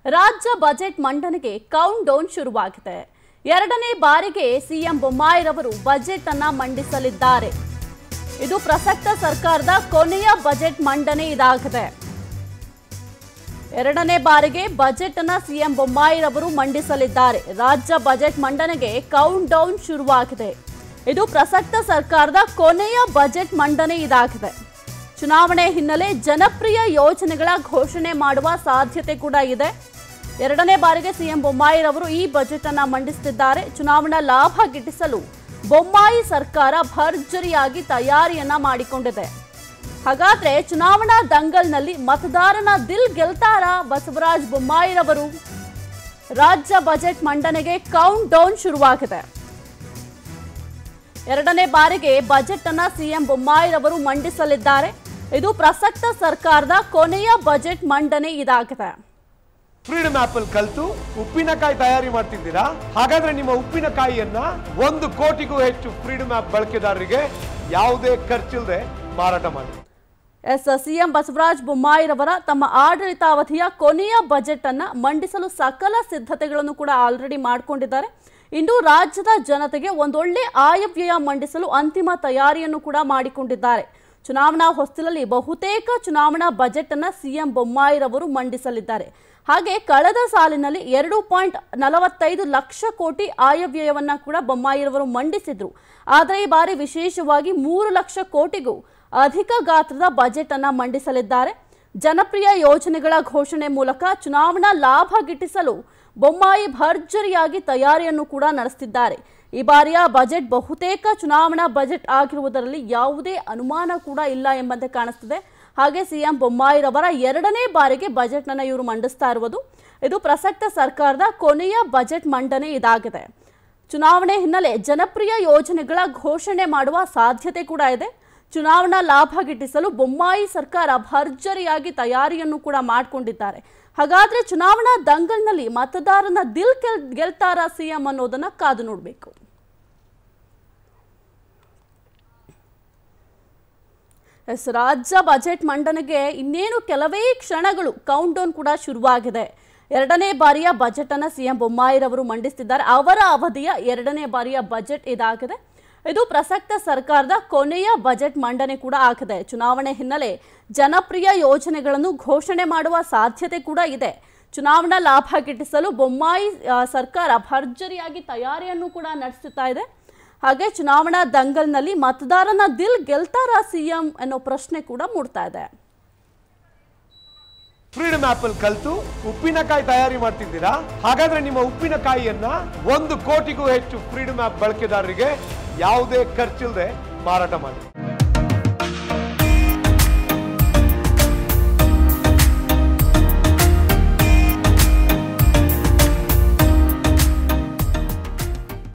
ರಾಜ್ಯ ಬಜೆಟ್ ಮಂಡನೆಗೆ count down ಶುರುವಾಗಿದೆ ಎರಡನೇ ಬಾರಿಗೆ ಸಿಎಂ ಬೊಮ್ಮಾಯಿರವರು ಬಜೆಟ್ ಅನ್ನ ಮಂಡಿಸಲಿದ್ದಾರೆ ಇದು ಪ್ರಸಕ್ತ ಸರ್ಕಾರದ ಕೊನೆಯ ಬಜೆಟ್ ಮಂಡನೆ ಇದಾಗಿದೆ ಎರಡನೇ ಬಾರಿಗೆ ಬಜೆಟ್ ಅನ್ನ ಸಿಎಂ ಬೊಮ್ಮಾಯಿರವರು ಮಂಡಿಸಲಿದ್ದಾರೆ ರಾಜ್ಯ ಬಜೆಟ್ ಮಂಡನೆಗೆ ಕೌಂಟ್ ಡೌನ್ ಶುರುವಾಗಿದೆ ಇದು ಪ್ರಸಕ್ತ ಸರ್ಕಾರದ ಕೊನೆಯ ಬಜೆಟ್ ಮಂಡನೆ ಇದಾಗಿದೆ ಚುನಾವಣೆ ಹಿನ್ನೆಲೆ ಜನಪ್ರಿಯ ಯೋಜನೆಗಳ ಘೋಷಣೆ ಮಾಡುವ ಸಾಧ್ಯತೆ ಕೂಡ ಇದೆ ಎರಡನೇ ಬಾರಿಗೆ ಸಿಎಂ ಬೊಮ್ಮಾಯಿರವರು ಈ ಬಜೆಟ್ ಅನ್ನ ಮಂಡಿಸುತ್ತಿದ್ದಾರೆ ಚುನಾವಣಾ ಲಾಭ ಗಿಟ್ಟಿಸಲು ಬೊಮ್ಮಾಯಿ ಸರ್ಕಾರ ಭರ್ಜರಿಯಾಗಿ ತಯಾರಿಯನ್ನ ಮಾಡಿಕೊಂಡಿದೆ ಹಾಗಾದ್ರೆ ಚುನಾವಣಾ ದಂಗಲ್ನಲ್ಲಿ ಮತದಾರನ ದಿಲ್ ಗೆಲ್ತಾರ ಬಸವರಾಜ ಬೊಮ್ಮಾಯಿರವರು ರಾಜ್ಯ ಬಜೆಟ್ ಮಂಡನೆಗೆ ಕೌಂಟ್ ಡೌನ್ ಶುರುವಾಗಿದೆ ಎರಡನೇ ಬಾರಿಗೆ ಬಜೆಟ್ ಅನ್ನ ಸಿಎಂ ಬೊಮ್ಮಾಯಿರವರು ಮಂಡಿಸಲಿದ್ದಾರೆ ಇದು ಪ್ರಸಕ್ತ ಸರ್ಕಾರದ ಕೊನೆಯ ಬಜೆಟ್ ಮಂಡನೆ ಇದಾಗಿದೆ ಫ್ರೀಡಮ್ ಆಪ್ ಅಲ್ಲಿ ಕಲ್ತು ಉಪ್ಪಿನಕಾಯಿ ತಯಾರಿ ಮಾಡ್ತಿದ್ದೀರಾ ಹಾಗಾದ್ರೆ ನಿಮ್ಮ ಉಪ್ಪಿನಕಾಯಿಯನ್ನ ಒಂದು ಕೋಟಿಗೂ ಹೆಚ್ಚು ಫ್ರೀಡಮ್ ಆಪ್ ಬಳಕೆದಾರರಿಗೆ ಯಾವುದೇ ಖರ್ಚಿಲ್ಲದೆ ಮಾರಾಟ ಮಾಡಿ ಎಸ್ ಸಿಎಂ ಬಸವರಾಜ ಬೊಮ್ಮಾಯಿರವರ ತಮ್ಮ ಆಡಳಿತಾವಧಿಯ ಕೊನೆಯ ಬಜೆಟ್ ಅನ್ನ ಮಂಡಿಸಲು ಸಕಲ ಸಿದ್ಧತೆಗಳನ್ನು ಕೂಡ ಆಲ್ರೆಡಿ ಮಾಡಿಕೊಂಡಿದ್ದಾರೆ ಇನ್ನು ರಾಜ್ಯದ ಜನತೆಗೆ ಒಂದೊಳ್ಳೆ ಆಯವ್ಯಯ ಮಂಡಿಸಲು ಅಂತಿಮ ತಯಾರಿಯನ್ನು ಕೂಡ ಮಾಡಿಕೊಂಡಿದ್ದಾರೆ ಚುನಾವಣಾ ಹೊಸ್ತಿಲಲ್ಲಿ ಬಹುತೇಕ ಚುನಾವಣಾ ಬಜೆಟ್ ಅನ್ನ ಸಿಎಂ ಬೊಮ್ಮಾಯಿರವರು ಮಂಡಿಸಲಿದ್ದಾರೆ ಹಾಗೆ ಕಳೆದ ಸಾಲಿನಲ್ಲಿ ಎರಡು ಪಾಯಿಂಟ್ ನಲವತ್ತೈದು ಲಕ್ಷ ಕೋಟಿ ಆಯವ್ಯಯವನ್ನ ಕೂಡ ಬೊಮ್ಮಾಯಿರವರು ಮಂಡಿಸಿದ್ರು ಆದರೆ ಈ ಬಾರಿ ವಿಶೇಷವಾಗಿ ಮೂರು ಲಕ್ಷ ಕೋಟಿಗೂ ಅಧಿಕ ಗಾತ್ರದ ಬಜೆಟ್ ಅನ್ನ ಮಂಡಿಸಲಿದ್ದಾರೆ ಜನಪ್ರಿಯ ಯೋಜನೆಗಳ ಘೋಷಣೆ ಮೂಲಕ ಚುನಾವಣಾ ಲಾಭ ಗಿಟ್ಟಿಸಲು ಬೊಮ್ಮಾಯಿ ಭರ್ಜರಿಯಾಗಿ ತಯಾರಿಯನ್ನು ಕೂಡ ನಡೆಸುತ್ತಿದ್ದಾರೆ ಈ ಬಾರಿಯ ಬಜೆಟ್ ಬಹುತೇಕ ಚುನಾವಣಾ ಬಜೆಟ್ ಆಗಿರುವುದರಲ್ಲಿ ಯಾವುದೇ ಅನುಮಾನ ಕೂಡ ಇಲ್ಲ ಎಂಬಂತೆ ಕಾಣಿಸ್ತಿದೆ ಹಾಗೆ ಸಿಎಂ ಬೊಮ್ಮಾಯಿರವರ ಎರಡನೇ ಬಾರಿಗೆ ಬಜೆಟ್ ಅನ್ನ ಇವರು ಮಂಡಿಸ್ತಾ ಇರುವುದು ಇದು ಪ್ರಸಕ್ತ ಸರ್ಕಾರದ ಕೊನೆಯ ಬಜೆಟ್ ಮಂಡನೆ ಇದಾಗಿದೆ ಚುನಾವಣೆ ಹಿನ್ನೆಲೆ ಜನಪ್ರಿಯ ಯೋಜನೆಗಳ ಘೋಷಣೆ ಮಾಡುವ ಸಾಧ್ಯತೆ ಕೂಡ ಇದೆ ಚುನಾವಣಾ ಲಾಭ ಗಿಟ್ಟಿಸಲು ಬೊಮ್ಮಾಯಿ ಸರ್ಕಾರ ಭರ್ಜರಿಯಾಗಿ ತಯಾರಿಯನ್ನು ಕೂಡ ಮಾಡಿಕೊಂಡಿದ್ದಾರೆ ಹಾಗಾದ್ರೆ ಚುನಾವಣಾ ದಂಗಲ್ನಲ್ಲಿ ಮತದಾರನ ದಿಲ್ ಗೆಲ್ ಗೆಲ್ತಾರ ಸಿಎಂ ಅನ್ನೋದನ್ನ ಕಾದು ನೋಡಬೇಕು ಎಸ್ ರಾಜ್ಯ ಬಜೆಟ್ ಮಂಡನೆಗೆ ಇನ್ನೇನು ಕೆಲವೇ ಕ್ಷಣಗಳು ಕೌಂಟ್ ಡೌನ್ ಕೂಡ ಶುರುವಾಗಿದೆ ಎರಡನೇ ಬಾರಿಯ ಬಜೆಟ್ ಅನ್ನ ಸಿಎಂ ಬೊಮ್ಮಾಯಿರವರು ಮಂಡಿಸುತ್ತಿದ್ದಾರೆ ಅವರ ಅವಧಿಯ ಎರಡನೇ ಬಾರಿಯ ಬಜೆಟ್ ಇದಾಗಿದೆ ಇದು ಪ್ರಸಕ್ತ ಸರ್ಕಾರದ ಕೊನೆಯ ಬಜೆಟ್ ಮಂಡನೆ ಕೂಡ ಆಗಿದೆ ಚುನಾವಣೆ ಹಿನ್ನೆಲೆ ಜನಪ್ರಿಯ ಯೋಜನೆಗಳನ್ನು ಘೋಷಣೆ ಮಾಡುವ ಸಾಧ್ಯತೆ ಕೂಡ ಇದೆ ಚುನಾವಣಾ ಲಾಭ ಗಿಟ್ಟಿಸಲು ಬೊಮ್ಮಾಯಿ ಆ, ಸರ್ಕಾರ ಭರ್ಜರಿಯಾಗಿ ತಯಾರಿಯನ್ನು ಕೂಡ ನಡೆಸುತ್ತಾ ಇದೆ ಹಾಗೆ ಚುನಾವಣಾ ದಂಗಲ್ನಲ್ಲಿ ಮತದಾರನ ದಿಲ್ ಗೆಲ್ತಾರ ಸಿಎಂ ಅನ್ನೋ ಪ್ರಶ್ನೆ ಕೂಡ ಮೂಡ್ತಾ ಇದೆ ಫ್ರೀಡಮ್ ಆಪ್ ಅಲ್ಲಿ ಕಲ್ತು ಉಪ್ಪಿನಕಾಯಿ ತಯಾರಿ ಮಾಡ್ತಿದ್ದೀರಾ ಹಾಗಾದ್ರೆ ನಿಮ್ಮ ಉಪ್ಪಿನಕಾಯಿಯನ್ನ ಒಂದು ಕೋಟಿಗೂ ಹೆಚ್ಚು ಫ್ರೀಡಮ್ ಆಪ್ ಬಳಕೆದಾರರಿಗೆ ಯಾವುದೇ ಖರ್ಚಿಲ್ಲದೆ ಮಾರಾಟ ಮಾಡಿ